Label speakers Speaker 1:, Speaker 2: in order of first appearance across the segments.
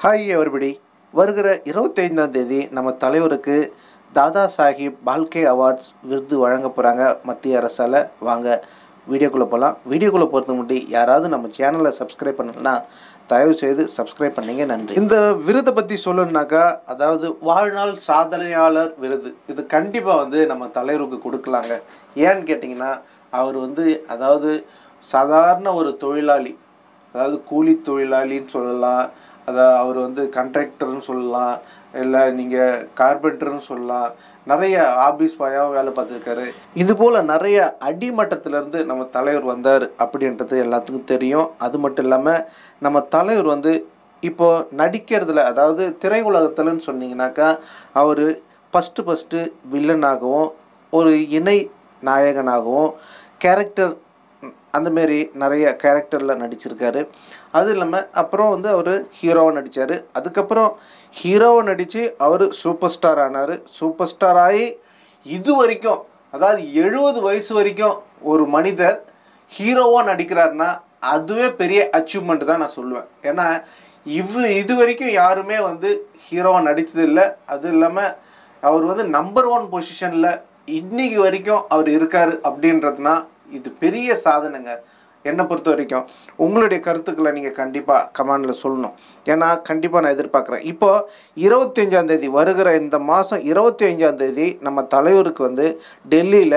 Speaker 1: hi everybody வருகிற இருபத்தைந்தாம் தேதி நம்ம தலைவருக்கு தாதா சாஹிப் பால்கே அவார்ட்ஸ் விருது வழங்க போகிறாங்க மத்திய அரசால் வாங்க வீடியோக்குள்ளே போகலாம் வீடியோக்குள்ளே போகிறதுக்கு முன்னாடி யாராவது நம்ம சேனலை சப்ஸ்கிரைப் பண்ணலன்னா தயவு செய்து சப்ஸ்கிரைப் பண்ணீங்க நன்றி இந்த விருதை பற்றி சொல்லணுன்னாக்கா அதாவது வாழ்நாள் சாதனையாளர் விருது இது கண்டிப்பாக வந்து நம்ம தலைவருக்கு கொடுக்கலாங்க ஏன்னு கேட்டிங்கன்னா அவர் வந்து அதாவது சாதாரண ஒரு தொழிலாளி அதாவது கூலி தொழிலாளின்னு சொல்லலாம் அதை அவர் வந்து கண்ட்ராக்டர்னு சொல்லலாம் இல்லை நீங்கள் கார்பெண்டர்னு சொல்லலாம் நிறைய ஆபீஸ் பாயாவும் வேலை பார்த்துருக்காரு இது போல் நிறைய அடிமட்டத்திலேருந்து நம்ம தலைவர் வந்தார் அப்படின்றது எல்லாத்துக்கும் தெரியும் அது மட்டும் இல்லாமல் நம்ம தலைவர் வந்து இப்போ நடிக்கிறதுல அதாவது திரையுலகத்துலன்னு சொன்னீங்கன்னாக்கா அவர் ஃபஸ்ட்டு ஃபஸ்ட்டு வில்லனாகவும் ஒரு இணை நாயகனாகவும் கேரக்டர் அந்தமாரி நிறைய கேரக்டரில் நடிச்சிருக்காரு அது இல்லாமல் அப்புறம் வந்து அவர் ஹீரோவாக நடித்தார் அதுக்கப்புறம் ஹீரோவை நடித்து அவர் சூப்பர் ஸ்டார் ஆனார் சூப்பர் ஸ்டார் ஆகி இது வரைக்கும் அதாவது எழுபது வயசு வரைக்கும் ஒரு மனிதர் ஹீரோவாக நடிக்கிறாருன்னா அதுவே பெரிய அச்சீவ்மெண்ட் தான் நான் சொல்லுவேன் ஏன்னா இவ் இது வரைக்கும் யாருமே வந்து ஹீரோவாக நடித்தது இல்லை அதுவும் இல்லாமல் அவர் வந்து நம்பர் ஒன் பொசிஷனில் இன்னைக்கு வரைக்கும் அவர் இருக்கார் அப்படின்றதுனா இது பெரிய சாதனைங்க என்னை பொறுத்த வரைக்கும் உங்களுடைய கருத்துக்களை நீங்கள் கண்டிப்பாக கமெண்டில் சொல்லணும் ஏன்னா கண்டிப்பாக நான் எதிர்பார்க்குறேன் இப்போது இருபத்தஞ்சாந்தேதி வருகிற இந்த மாதம் இருபத்தி அஞ்சாந்தேதி நம்ம தலைவருக்கு வந்து டெல்லியில்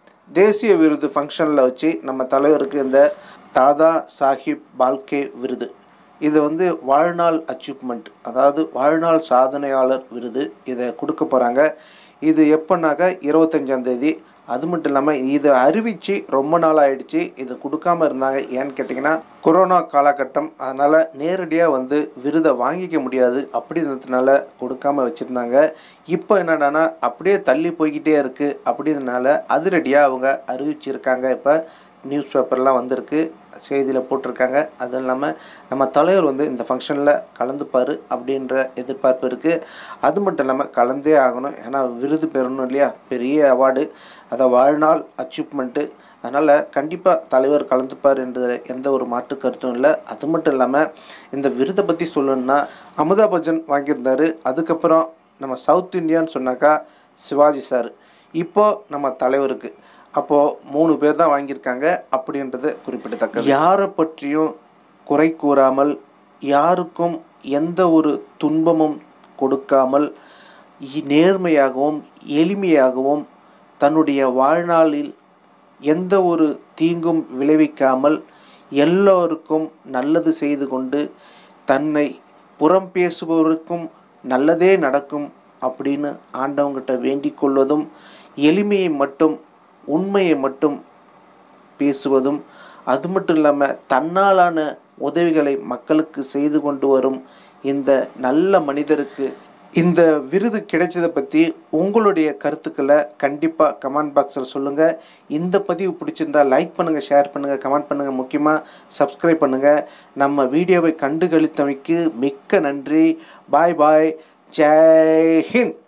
Speaker 1: தேசிய விருது ஃபங்க்ஷனில் வச்சு நம்ம தலைவருக்கு இந்த தாதா சாஹிப் பால்கே விருது இது வந்து வாழ்நாள் அச்சீவ்மெண்ட் அதாவது வாழ்நாள் சாதனையாளர் விருது இதை கொடுக்க போகிறாங்க இது எப்போனாக்கா இருபத்தஞ்சாந்தேதி அது மட்டும் இல்லாமல் இதை அறிவித்து ரொம்ப நாள் ஆயிடுச்சு இது கொடுக்காம இருந்தாங்க ஏன்னு கேட்டிங்கன்னா கொரோனா காலகட்டம் அதனால் நேரடியாக வந்து விருதை வாங்கிக்க முடியாது அப்படின்றதுனால கொடுக்காம வச்சுருந்தாங்க இப்போ என்னடானா அப்படியே தள்ளி போய்கிட்டே இருக்குது அப்படின்றனால அதிரடியாக அவங்க அறிவிச்சிருக்காங்க இப்போ நியூஸ் பேப்பர்லாம் வந்திருக்கு செய்தியில் போட்டிருக்காங்க அதுவும் இல்லாமல் நம்ம தலைவர் வந்து இந்த ஃபங்க்ஷனில் கலந்துப்பார் அப்படின்ற எதிர்பார்ப்பு இருக்குது அது மட்டும் இல்லாமல் கலந்தே ஆகணும் ஏன்னா விருது பெறணும் இல்லையா பெரிய அவார்டு அதை வாழ்நாள் அச்சீவ்மெண்ட்டு அதனால் கண்டிப்பாக தலைவர் கலந்துப்பார் என்ற எந்த ஒரு மாற்று கருத்தும் இல்லை அது மட்டும் இல்லாமல் இந்த விருதை பற்றி சொல்லணுன்னா அமிதாப் பச்சன் வாங்கியிருந்தார் அதுக்கப்புறம் நம்ம சவுத் இந்தியான்னு சொன்னாக்கா சிவாஜி சார் இப்போது நம்ம தலைவருக்கு அப்போது மூணு பேர் தான் வாங்கியிருக்காங்க அப்படின்றது குறிப்பிடத்தக்கது யாரை பற்றியும் குறை கூறாமல் யாருக்கும் எந்த ஒரு துன்பமும் கொடுக்காமல் நேர்மையாகவும் எளிமையாகவும் தன்னுடைய வாழ்நாளில் எந்த ஒரு தீங்கும் விளைவிக்காமல் எல்லோருக்கும் நல்லது செய்து கொண்டு தன்னை புறம் பேசுபவருக்கும் நல்லதே நடக்கும் அப்படின்னு ஆண்டவங்கிட்ட வேண்டிக் கொள்வதும் எளிமையை மட்டும் உண்மையை மட்டும் பேசுவதும் அது மட்டும் இல்லாமல் தன்னாலான உதவிகளை மக்களுக்கு செய்து கொண்டு வரும் இந்த நல்ல மனிதருக்கு இந்த விருது கிடைச்சதை பற்றி உங்களுடைய கருத்துக்களை கண்டிப்பாக கமெண்ட் பாக்ஸில் சொல்லுங்கள் இந்த பதிவு பிடிச்சிருந்தா லைக் பண்ணுங்கள் ஷேர் பண்ணுங்கள் கமெண்ட் பண்ணுங்கள் முக்கியமாக சப்ஸ்கிரைப் பண்ணுங்கள் நம்ம வீடியோவை கண்டு கழித்தமைக்கு மிக்க நன்றி பாய் பாய் ஜெய் ஹிந்த்